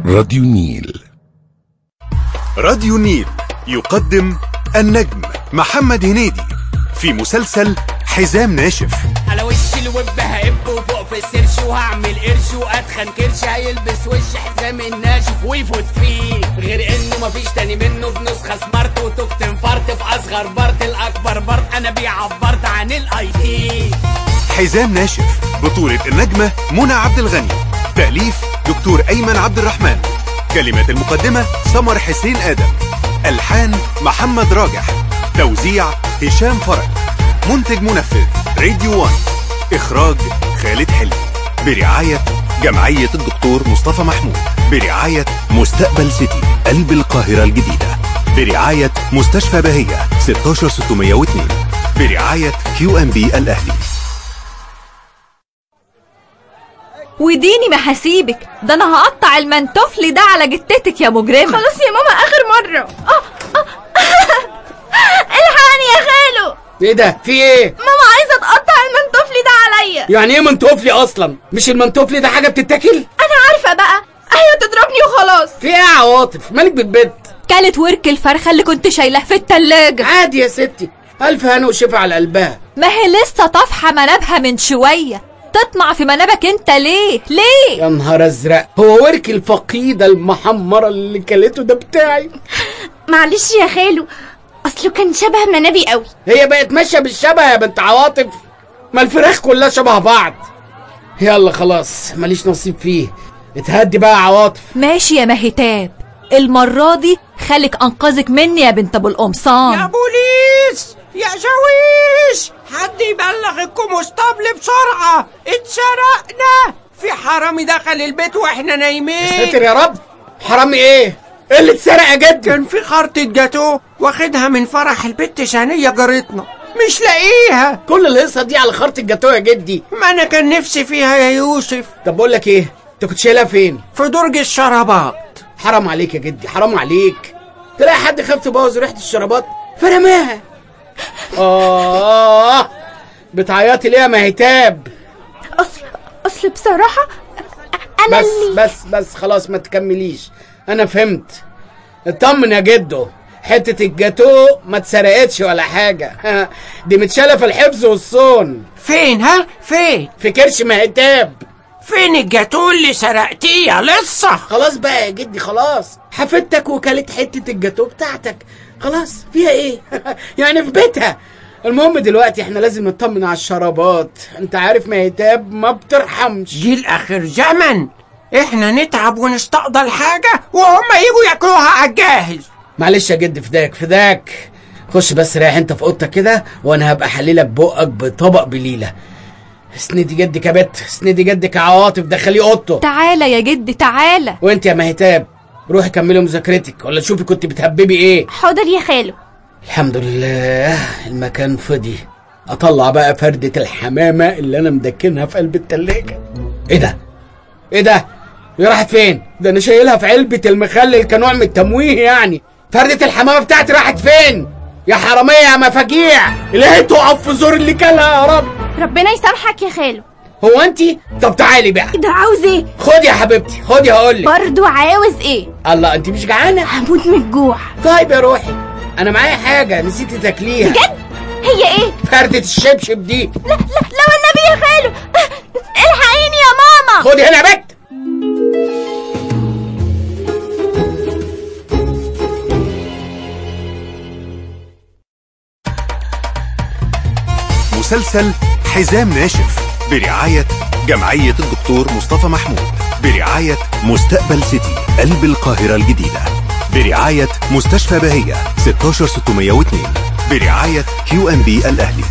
راديو النيل راديو النيل يقدم النجم محمد هنيدي في مسلسل حزام ناشف على وش الوب هقب وفوق في السيرش وهعمل قرش واتخن كرش هيلبس وش حزام الناشف ويفوت فيه غير انه مفيش تاني منه بنسخه سمارت وتوكت انفرت في اصغر بارت الاكبر بارت انا بيه عبرت عن الاي تي حزام ناشف بطولة النجمة منى عبد الغني تأليف دكتور أيمن عبد الرحمن كلمات المقدمة سمر حسين آدم ألحان محمد راجح توزيع هشام فرج منتج منفذ راديو وان إخراج خالد حلمي برعاية جمعية الدكتور مصطفى محمود برعاية مستقبل سيتي قلب القاهرة الجديدة برعاية مستشفى بهية 16602 برعاية كيو ام بي الأهلي وديني ما هسيبك ده انا هقطع المنتوفلي ده على جتتك يا مجرمه خلاص يا ماما اخر مره اه اه الحقني يا خالو ايه ده في ايه ماما عايزه تقطع المنتوفلي ده عليا يعني ايه منتوفلي اصلا مش المنتوفلي ده حاجه بتتاكل انا عارفه بقى ايوه تضربني وخلاص في ايه يا عواطف مالك بالبيت كلت ورك الفرخه اللي كنت شايلاه في التلاجة عادي يا ستي الف هنا وشفا على قلبها ما هي لسه طافحه منابها من شويه تطمع في منابك انت ليه ليه يا نهار ازرق هو ورك الفقيده المحمره اللي كلته ده بتاعي معلش يا خالو اصله كان شبه منابي قوي هي بقت ماشيه بالشبه يا بنت عواطف ما الفراخ كلها شبه بعض يلا خلاص ماليش نصيب فيه اتهدي بقى يا عواطف ماشي يا مهتاب المره دي خالك انقذك مني يا بنت ابو القمصان يا بوليس يا شاويش حد يبلغ الكونستابل بسرعة اتسرقنا في حرامي دخل البيت واحنا نايمين ساتر يا رب حرامي ايه ايه اللي اتسرق يا جد كان في خرطة جاتوه واخدها من فرح البت شانية جارتنا مش لاقيها كل القصه دي على خرط الجاتوه يا جدي ما انا كان نفسي فيها يا يوسف طب بقول لك ايه انت كنت شايلها فين في درج الشرابات حرام عليك يا جدي حرام عليك تلاقي حد خاف تبوظ ريحه الشرابات فرماها اه بتعيطي ليه يا مهتاب اصل اصل بصراحه انا بس اللي بس بس خلاص ما تكمليش انا فهمت اطمن يا جدو حتة الجاتو ما اتسرقتش ولا حاجة دي متشالة في الحفظ والصون فين ها فين في كرش مهتاب فين الجاتوه اللي سرقتيه يا لسه خلاص بقى يا جدي خلاص حفدتك وكلت حتة الجاتو بتاعتك خلاص فيها ايه يعني في بيتها المهم دلوقتي احنا لازم نطمن على الشرابات انت عارف مهتاب ما بترحمش جيل اخر زمن احنا نتعب ونستقضى حاجة وهم يجوا ياكلوها على الجاهز معلش يا جد فداك فداك خش بس رايح انت في اوضتك كده وانا هبقى احللك بقك بطبق بليله اسندي جدك يا بت اسندي جدك يا عواطف دخليه اوضته تعالى يا جد تعالى وانت يا مهتاب روحي كملي مذاكرتك ولا شوفي كنت بتهببي ايه حاضر يا خالو الحمد لله المكان فضي اطلع بقى فردة الحمامة اللي انا مدكنها في قلب التلاجة ايه ده ايه ده هي راحت فين ده انا شايلها في علبة المخلل كنوع من التمويه يعني فردة الحمامة بتاعتي راحت فين يا حرامية يا مفاجيع الهي تقف في زور اللي كلها يا رب ربنا يسامحك يا خالو هو انت طب تعالي بقى ده عاوز ايه خدي يا حبيبتي خدي هقولك برضو عاوز ايه الله انت مش جعانة هموت من الجوع طيب يا روحي انا معايا حاجة نسيتي تاكليها بجد هي ايه فردة الشبشب دي لا لا لا والنبي يا خالو الحقيني يا ماما خدي هنا يا بت مسلسل حزام ناشف برعاية جمعية الدكتور مصطفى محمود برعاية مستقبل سيتي قلب القاهرة الجديدة برعاية مستشفى بهية 16602 برعاية كيو ام بي الأهلي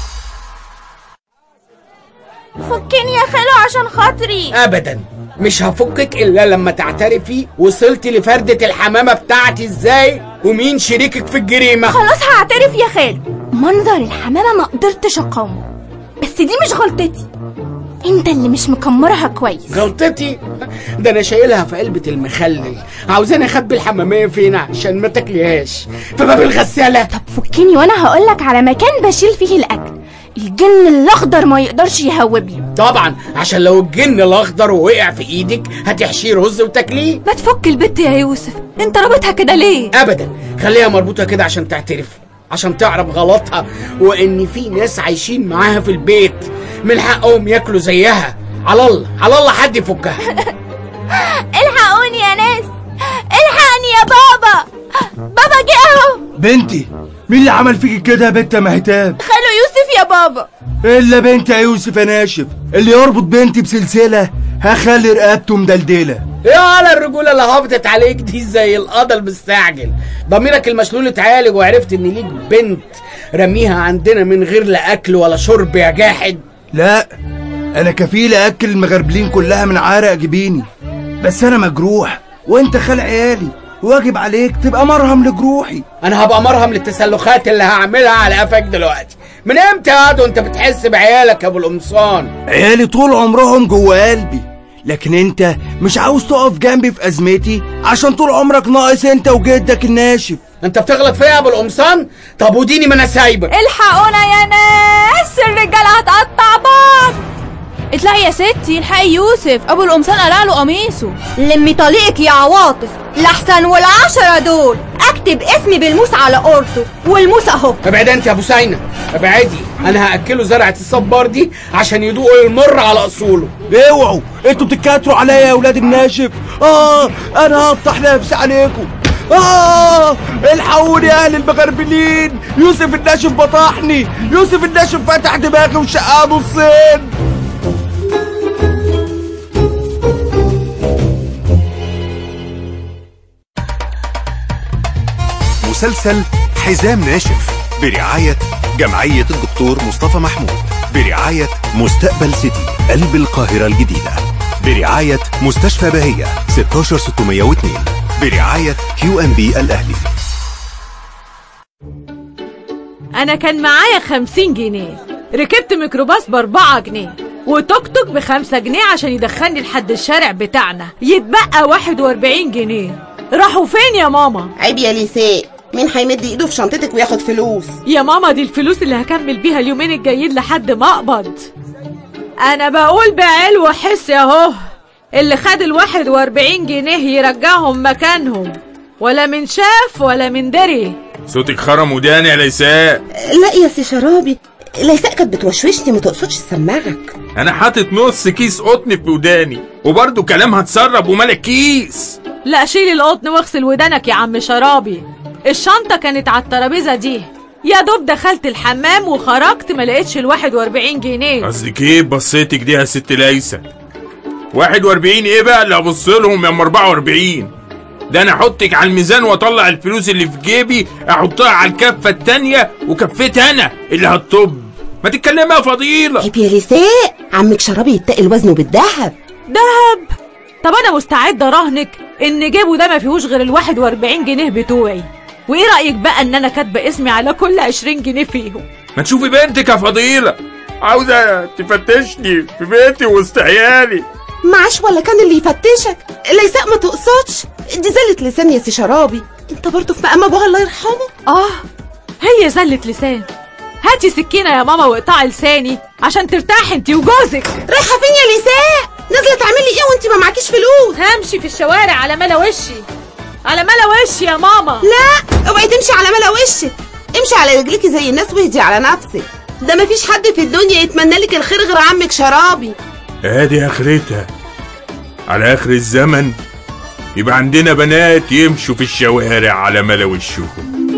فكني يا خالو عشان خاطري ابدا مش هفكك الا لما تعترفي وصلتي لفردة الحمامة بتاعتي ازاي ومين شريكك في الجريمة خلاص هعترف يا خالو منظر الحمامة ما قدرتش اقاومه بس دي مش غلطتي انت اللي مش مكمرها كويس غلطتي ده انا شايلها في علبة المخلل عاوزاني اخبي الحمامية فين عشان ما تاكليهاش في باب الغسالة طب فكني وانا هقولك على مكان بشيل فيه الاكل الجن الاخضر ما يقدرش يهوب له طبعا عشان لو الجن الاخضر وقع في ايدك هتحشيه رز وتاكليه ما تفك البت يا يوسف انت رابطها كده ليه ابدا خليها مربوطه كده عشان تعترف عشان تعرف غلطها وان في ناس عايشين معاها في البيت من حقهم ياكلوا زيها على الله على الله حد يفكها الحقوني يا ناس الحقني يا بابا بابا جه اهو بنتي مين اللي عمل فيكي كده يا بنت يا مهتاب خالو يوسف يا بابا الا بنت يا يوسف يا ناشف اللي يربط بنتي بسلسله هخلي رقبته مدلدله يا على الرجوله اللي هبطت عليك دي زي القضا المستعجل ضميرك المشلول اتعالج وعرفت ان ليك بنت رميها عندنا من غير لا اكل ولا شرب يا جاحد لا انا كفيل اكل المغربلين كلها من عرق جبيني بس انا مجروح وانت خال عيالي واجب عليك تبقى مرهم لجروحي انا هبقى مرهم للتسلخات اللي هعملها على قفاك دلوقتي من امتى يا واد وانت بتحس بعيالك يا ابو القمصان عيالي طول عمرهم جوه قلبي لكن انت مش عاوز تقف جنبي في ازمتي عشان طول عمرك ناقص انت وجدك الناشف انت بتغلط فيا يا ابو القمصان طب وديني ما انا سايبك الحقونا يا ناس الرجاله هتقطع بعض اطلعي يا ستي الحقي يوسف ابو القمصان قلع له قميصه لمي طليقك يا عواطف لحسن والعشرة دول اكتب اسمي بالموس على قورته والموس اهو ابعد انت يا ابو سينا ابعدي انا هاكله زرعه الصبار دي عشان يدوق المر على اصوله اوعوا انتوا بتتكاتروا عليا يا اولاد الناشف اه انا هفتح نفسي عليكم آه الحقوني يا أهل المغربلين يوسف الناشف بطحني يوسف الناشف فتح دماغي وشقها نصين مسلسل حزام ناشف برعاية جمعية الدكتور مصطفى محمود برعاية مستقبل سيتي قلب القاهرة الجديدة برعاية مستشفى بهية 16602 برعاية كيو ام بي الأهلي انا كان معايا خمسين جنيه ركبت ميكروباص باربعة جنيه وتوك توك بخمسة جنيه عشان يدخلني لحد الشارع بتاعنا يتبقى واحد واربعين جنيه راحوا فين يا ماما عيب يا ليساء مين هيمد ايده في شنطتك وياخد فلوس يا ماما دي الفلوس اللي هكمل بيها اليومين الجايين لحد ما اقبض انا بقول بعلو وحس اهو اللي خد الواحد واربعين جنيه يرجعهم مكانهم ولا من شاف ولا من دري صوتك خرم وداني يا ليساء لا يا سي شرابي ليساء كانت بتوشوشني ما تقصدش تسمعك انا حاطط نص كيس قطن في وداني وبرضه كلامها اتسرب وملك كيس لا شيل القطن واغسل ودانك يا عم شرابي الشنطة كانت على الترابيزة دي يا دوب دخلت الحمام وخرجت ما لقيتش الواحد واربعين جنيه قصدك ايه بصيتك دي يا ست ليسى 41 ايه بقى اللي ابص لهم يا ام 44 ده انا احطك على الميزان واطلع الفلوس اللي في جيبي احطها على الكفه التانيه وكفتي انا اللي هتطب ما تتكلمي يا فضيله عيب يا ليساء عمك شرابي يتقل وزنه بالذهب دهب طب انا مستعد اراهنك ان جيبه ده ما فيهوش غير الواحد واربعين جنيه بتوعي وايه رايك بقى ان انا كاتبه اسمي على كل عشرين جنيه فيهم ما تشوفي بنتك يا فضيله عاوزه تفتشني في بيتي وسط عيالي معاش ولا كان اللي يفتشك ليساء ما تقصدش دي زلة لسان يا سي شرابي انت برضه في مقام ابوها الله يرحمه اه هي زلة لسان هاتي سكينة يا ماما واقطعي لساني عشان ترتاحي انتي وجوزك رايحه فين يا ليساء نازله تعملي ايه وانت ما معكيش فلوس همشي في الشوارع على ملا وشي على ملا وشي يا ماما لا اوعي تمشي على ملا وشك امشي على رجليكي زي الناس واهدي على نفسك ده مفيش حد في الدنيا يتمنى لك الخير غير عمك شرابي ادي اخرتها على اخر الزمن يبقى عندنا بنات يمشوا في الشوارع على ملا وشهم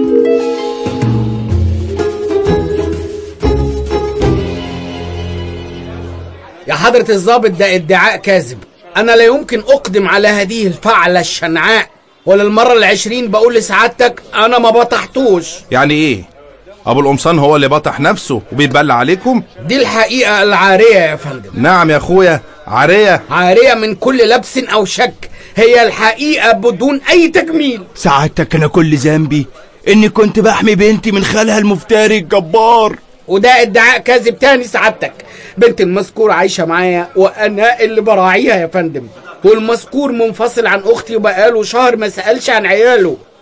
يا حضرة الضابط ده ادعاء كاذب أنا لا يمكن أقدم على هذه الفعلة الشنعاء وللمرة العشرين بقول لسعادتك أنا ما بطحتوش يعني ايه ابو القمصان هو اللي بطح نفسه وبيتبلى عليكم دي الحقيقة العارية يا فندم نعم يا اخويا عاريه عارية من كل لبس أو شك هي الحقيقة بدون أي تجميل سعادتك انا كل ذنبي اني كنت بحمي بنتي من خالها المفتري الجبار وده ادعاء كاذب تاني سعادتك بنت المذكور عايشة معايا وأنا اللي براعيها يا فندم والمذكور منفصل عن أختي وبقاله شهر ما سألش عن عياله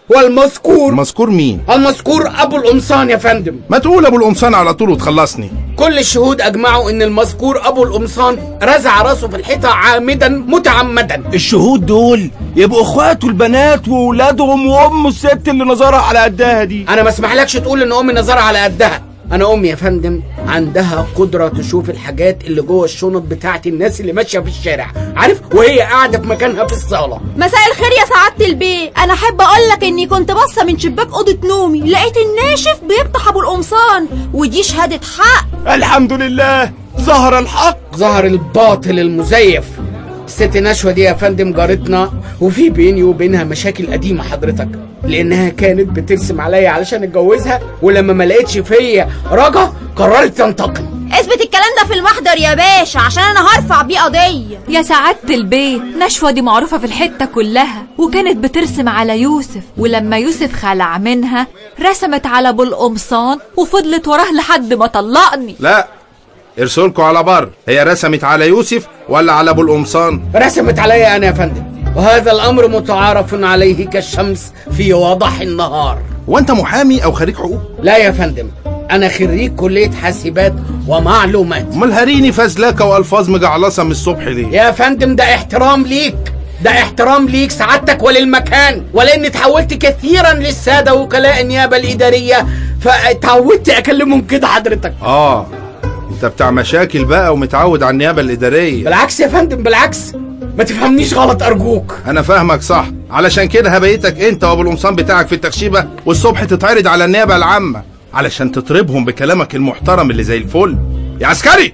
والمذكور المذكور مين المذكور ابو القمصان يا فندم ما تقول ابو القمصان على طول وتخلصني كل الشهود اجمعوا ان المذكور ابو القمصان رزع راسه في الحيطه عامدا متعمدا الشهود دول يبقوا اخواته البنات واولادهم وامه الست اللي نظرها على قدها دي انا ما اسمحلكش تقول ان امي نظرها على قدها انا امي يا فندم عندها قدره تشوف الحاجات اللي جوه الشنط بتاعت الناس اللي ماشيه في الشارع عارف وهي قاعده في مكانها في الصاله مساء الخير يا سعادة البيه انا احب اقول لك اني كنت باصه من شباك اوضه نومي لقيت الناشف بيفتح ابو القمصان ودي شهاده حق الحمد لله ظهر الحق ظهر الباطل المزيف الست نشوى دي يا فندم جارتنا وفي بيني وبينها مشاكل قديمه حضرتك لانها كانت بترسم عليا علشان اتجوزها ولما ما لقيتش فيا رجا قررت تنتقم اثبت الكلام ده في المحضر يا باشا عشان انا هرفع بيه قضيه يا سعادة البيت نشوى دي معروفة في الحتة كلها وكانت بترسم على يوسف ولما يوسف خلع منها رسمت على ابو القمصان وفضلت وراه لحد ما طلقني لا ارسلكوا على بر هي رسمت على يوسف ولا على ابو القمصان رسمت عليا انا يا فندم وهذا الامر متعارف عليه كالشمس في وضح النهار وانت محامي او خريج حقوق لا يا فندم انا خريج كليه حاسبات ومعلومات امال هريني فزلكه والفاظ مجعلصه من الصبح ليه يا فندم ده احترام ليك ده احترام ليك سعادتك وللمكان ولاني اتحولت كثيرا للساده وكلاء النيابه الاداريه فتعودت اكلمهم كده حضرتك اه انت بتاع مشاكل بقى ومتعود على النيابه الاداريه بالعكس يا فندم بالعكس ما تفهمنيش غلط ارجوك انا فاهمك صح علشان كده هبيتك انت وابو القمصان بتاعك في التخشيبه والصبح تتعرض على النيابه العامه علشان تطربهم بكلامك المحترم اللي زي الفل يا عسكري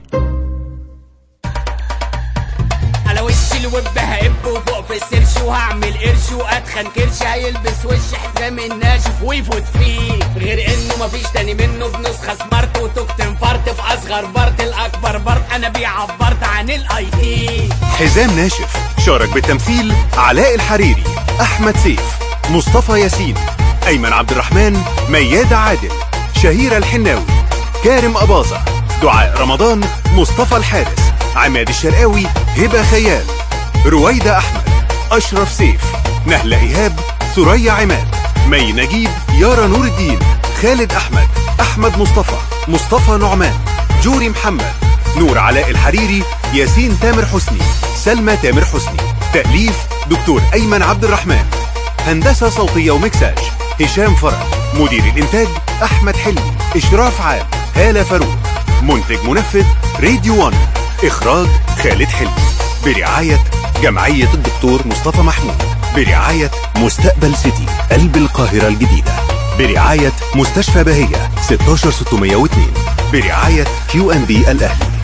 على وش الوب هقب وفوق في السرش وهعمل قرش واتخن كرش هيلبس وش حزام الناشف ويفوت فيه غير انه مفيش تاني منه بنسخه سمارت وتوك انفرت في اصغر بارت الاكبر بارت انا بيه عبرت عن الاي تي حزام ناشف شارك بالتمثيل علاء الحريري أحمد سيف مصطفى ياسين أيمن عبد الرحمن ميادة عادل شهيرة الحناوي كارم أباظة دعاء رمضان مصطفى الحارس عماد الشرقاوي هبة خيال رويدة أحمد أشرف سيف نهلة إيهاب ثريا عماد مي نجيب يارا نور الدين خالد أحمد أحمد مصطفى مصطفى نعمان جوري محمد نور علاء الحريري ياسين تامر حسني سلمى تامر حسني تأليف دكتور أيمن عبد الرحمن هندسة صوتية ومكساج هشام فرج مدير الإنتاج أحمد حلمي إشراف عام هالة فاروق منتج منفذ راديو 1 إخراج خالد حلمي برعاية جمعية الدكتور مصطفى محمود برعاية مستقبل سيتي قلب القاهرة الجديدة برعاية مستشفى بهية 16602 برعاية كيو ام بي الأهلي